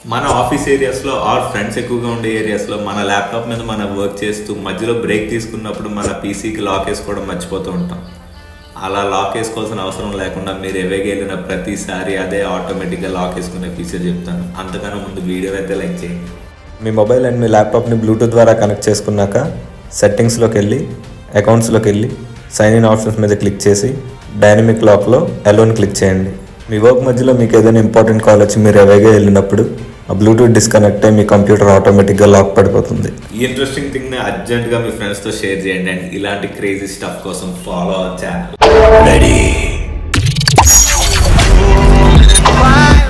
మన ఆఫీస్ ఏరియాస్లో are friends ఎక్కువగా ఉండే ఏరియాస్లో మన ల్యాప్టాప్ మీద మనం వర్క్ చేస్తూ మధ్యలో బ్రేక్ తీసుకున్నప్పుడు మన పీసీకి లాక్ వేసుకోవడం మర్చిపోతూ ఉంటాం అలా లాక్ వేసుకోవాల్సిన అవసరం లేకుండా మీరు ఎవేగి వెళ్ళిన ప్రతిసారి అదే ఆటోమేటిక్గా లాక్ వేసుకునే ఫీచర్ చెప్తాను అంతకన్నా ముందు వీడియో అయితే లైక్ చేయండి మీ మొబైల్ అండ్ మీ ల్యాప్టాప్ని బ్లూటూత్ ద్వారా కనెక్ట్ చేసుకున్నాక సెట్టింగ్స్లోకి వెళ్ళి అకౌంట్స్లోకి వెళ్ళి సైన్ ఇన్ ఆప్షన్స్ మీద క్లిక్ చేసి డైనమిక్ లాక్లో అలోన్ క్లిక్ చేయండి మీ వర్క్ మధ్యలో మీకు ఏదైనా ఇంపార్టెంట్ కాల్ వచ్చి మీరు ఎవేగా వెళ్ళినప్పుడు ఆ బ్లూటూత్ డిస్కనెక్ట్ అయ్యి మీ కంప్యూటర్ ఆటోమేటిక్గా లాక్ పడిపోతుంది ఈ ఇంట్రెస్టింగ్ థింగ్ ని అర్జెంట్ గా మీ ఫ్రెండ్స్ తో షేర్ చేయండి అండ్ ఇలాంటి క్రేజీ స్టఫ్ కోసం ఫాలో అవర్ ఛానల్ Ready.